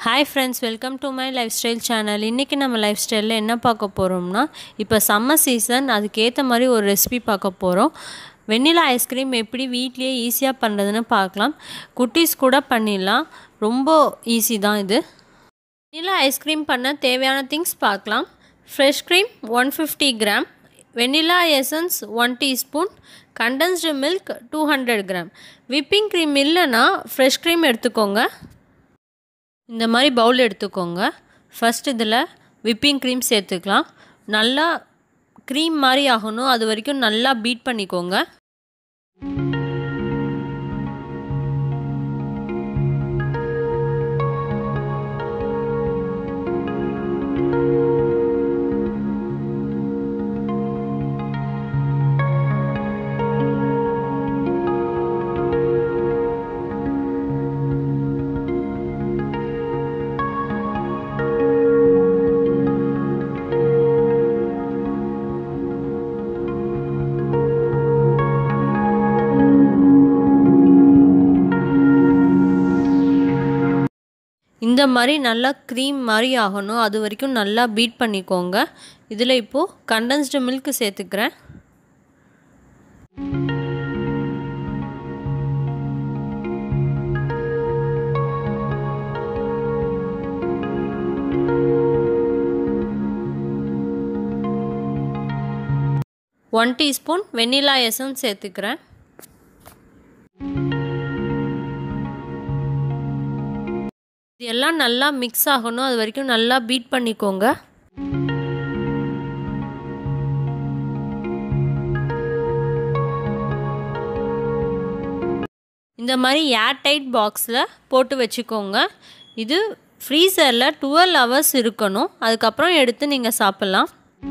hi friends welcome to my lifestyle channel இன்றைக்கி நம்ம life ஸ்டைலில் என்ன பார்க்க போகிறோம்னா இப்போ சம்மர் சீசன் அதுக்கேற்ற மாதிரி ஒரு ரெசிபி பார்க்க போகிறோம் வெண்ணிலா ஐஸ்கிரீம் எப்படி வீட்லேயே ஈஸியாக பண்ணுறதுன்னு பார்க்கலாம் குட்டீஸ் கூட பண்ணிடலாம் ரொம்ப ஈஸி தான் இது வெண்ணிலா ஐஸ்கிரீம் பண்ண தேவையான திங்ஸ் பார்க்கலாம் fresh cream one fifty gram vanilla essence one teaspoon condensed milk two hundred gram whipping cream இல்லைன்னா ஃப்ரெஷ் க்ரீம் எடுத்துக்கோங்க இந்த மாதிரி பவுல் எடுத்துக்கோங்க ஃபஸ்ட் இதில் விப்பிங் க்ரீம் சேர்த்துக்கலாம் நல்லா க்ரீம் மாதிரி ஆகணும் அது வரைக்கும் நல்லா பீட் பண்ணிக்கோங்க இந்த மாதிரி நல்லா க்ரீம் மாதிரி ஆகணும் அது வரைக்கும் நல்லா பீட் பண்ணிக்கோங்க இதில் இப்போது கண்டென்ஸ்டு மில்க் சேர்த்துக்கிறேன் ஒன் டீஸ்பூன் வெண்ணிலா எசன்ஸ் சேர்த்துக்கிறேன் இது எல்லாம் நல்லா மிக்ஸ் ஆகணும் அது வரைக்கும் நல்லா பீட் பண்ணிக்கோங்க இந்த மாதிரி ஏர் டைட் பாக்ஸில் போட்டு வச்சுக்கோங்க இது ஃப்ரீசரில் டுவெல் ஹவர்ஸ் இருக்கணும் அதுக்கப்புறம் எடுத்து நீங்கள் சாப்பிட்லாம்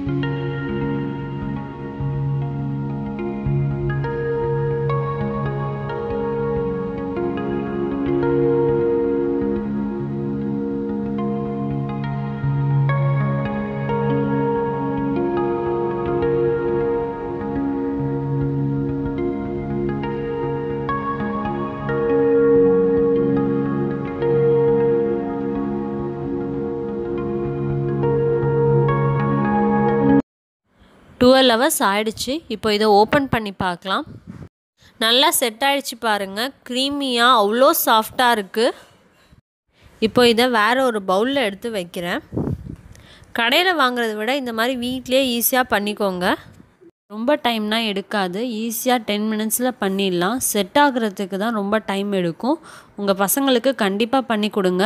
டுவெல் ஹவர்ஸ் ஆயிடுச்சு இப்போ இதை ஓப்பன் பண்ணி பார்க்கலாம் நல்லா செட் ஆகிடுச்சு பாருங்கள் க்ரீமியாக அவ்வளோ சாஃப்டாக இருக்குது இப்போ இதை வேறு ஒரு பவுலில் எடுத்து வைக்கிறேன் கடையில் வாங்குறத விட இந்த மாதிரி வீட்லேயே ஈஸியாக பண்ணிக்கோங்க ரொம்ப டைம்னால் எடுக்காது ஈஸியாக டென் மினிட்ஸில் பண்ணிடலாம் செட் ஆகுறதுக்கு தான் ரொம்ப டைம் எடுக்கும் உங்கள் பசங்களுக்கு கண்டிப்பாக பண்ணி கொடுங்க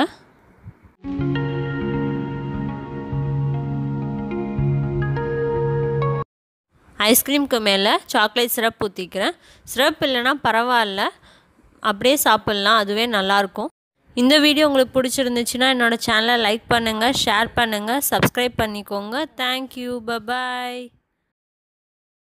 ஐஸ்கிரீம்க்கு மேலே சாக்லேட் சிரப் ஊற்றிக்கிறேன் சிரப் இல்லைன்னா பரவாயில்ல அப்படியே சாப்பிட்லாம் அதுவே நல்லாயிருக்கும் இந்த வீடியோ உங்களுக்கு பிடிச்சிருந்துச்சுன்னா என்னோடய சேனலை லைக் பண்ணுங்கள் ஷேர் பண்ணுங்கள் சப்ஸ்கிரைப் பண்ணிக்கோங்க தேங்க்யூ பபாய்